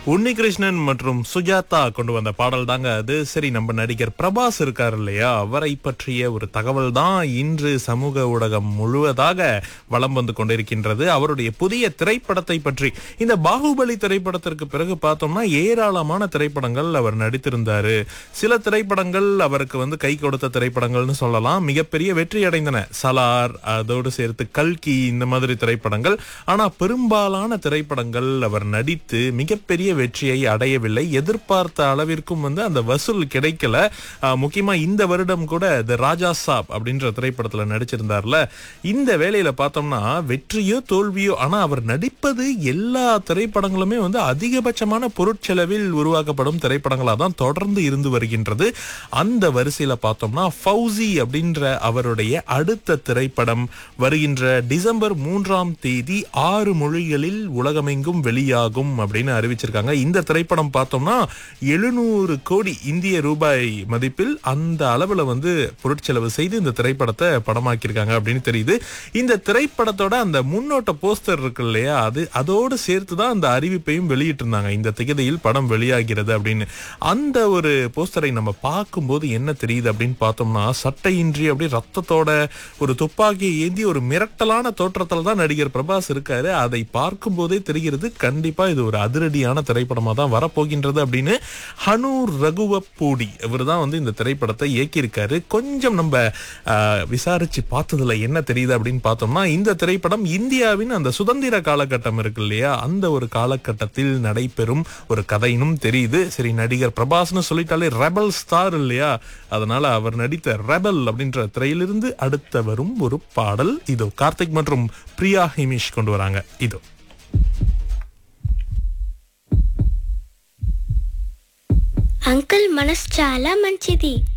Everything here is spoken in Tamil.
உன்னிகிருஷ்ணன் மற்றும் சுஜாதா கொண்டு வந்த பாடல் தாங்க அது சரி நம்ம நடிகர் பிரபாஸ் இருக்கார் இல்லையா அவரை பற்றிய ஒரு தகவல் தான் இன்று சமூக ஊடகம் முழுவதாக வலம் வந்து கொண்டிருக்கின்றது அவருடைய புதிய திரைப்படத்தை பற்றி இந்த பாகுபலி திரைப்படத்திற்கு பிறகு பார்த்தோம்னா ஏராளமான திரைப்படங்கள் அவர் நடித்திருந்தாரு சில திரைப்படங்கள் அவருக்கு வந்து கை கொடுத்த திரைப்படங்கள்னு சொல்லலாம் மிகப்பெரிய வெற்றி அடைந்தன சலார் அதோடு சேர்த்து கல்கி இந்த மாதிரி திரைப்படங்கள் ஆனா பெரும்பாலான திரைப்படங்கள் அவர் நடித்து மிகப்பெரிய வெற்றியை அடையவில்லை எதிர்பார்த்த அளவிற்கும் வந்து அந்த வசூல் கிடைக்கல ஆஹ் முக்கியமா இந்த வருடம் கூட த ராஜா சாப் அப்படின்ற திரைப்படத்துல நடிச்சிருந்தார்ல இந்த வேலையில பார்த்தோம்னா வெற்றியோ தோல்வியோ ஆனா அவர் நடிப்பது எல்லா திரைப்படங்களுமே வந்து அதிகபட்சமான பொருட்செலவில் உருவாக்கப்படும் திரைப்படங்களா தான் தொடர்ந்து இருந்து வருகின்றது அந்த வரிசையில பார்த்தோம்னா ஃபவுசி அப்படின்ற அவருடைய அடுத்த திரைப்படம் வருகின்ற டிசம்பர் மூன்றாம் தேதி ஆறு மொழிகளில் உலகமெங்கும் வெளியாகும் அப்படின்னு அறிவிச்சிருக்காங்க இந்த திரைப்படம் பார்த்தோம்னா எழுநூறு கோடி இந்திய ரூபாய் மதிப்பில் அந்த அளவுல வந்து பொருட்செலவு செய்து இந்த திரைப்படத்தை படமாக்கியிருக்காங்க அப்படின்னு தெரியுது இந்த திரைப்படத்தோட அந்த முன்னோட்ட போஸ்டர் இருக்கு இல்லையா அது அதோடு சேர்த்து தான் அந்த அறிவிப்பையும் வெளியிட்டிருந்தாங்க இந்த திகதியில் படம் வெளியாகிறது அப்படின்னு அந்த ஒரு போஸ்டரை நம்ம பார்க்கும்போது என்ன தெரியுது அப்படின்னு பார்த்தோம்னா சட்டையின்றி அப்படியே ரத்தத்தோட ஒரு துப்பாக்கியை ஏந்தி ஒரு மிரட்டலான தோற்றத்துல தான் நடிகர் பிரபாஸ் இருக்காரு அதை பார்க்கும் போதே தெரிகிறது கண்டிப்பா இது ஒரு அதிரடியான திரைப்படமா தான் வரப்போகின்றது அப்படின்னு ஹனூர் ரகுவப்பூடி இவர் தான் வந்து இந்த திரைப்படத்தை இயக்கியிருக்காரு கொஞ்சம் நம்ம ஆஹ், விசாரிச்சு பார்த்ததுல என்ன தெரியுது அப்படின்னு பார்த்தோம்னா இந்த திரைப்படம் இந்தியாவின் அந்த சுதந்திர காலகட்டம் இருக்கு இல்லையா அந்த ஒரு காலகட்டத்தில் நடைபெறும் ஒரு கதையினும் தெரியுது சரி நடிகர் பிரபாஸ்னு சொல்லிட்டாலே ரெபல் ஸ்டார் இல்லையா அதனால அவர் நடித்த ரெபல் அப்படின்ற திரையிலிருந்து அடுத்த வரும் ஒரு பாடல் இதோ கார்த்திக் மற்றும் பிரியா ஹிமிஷ் கொண்டு வராங்க இதோ అంకుల్ మనసు చాలా మంచిది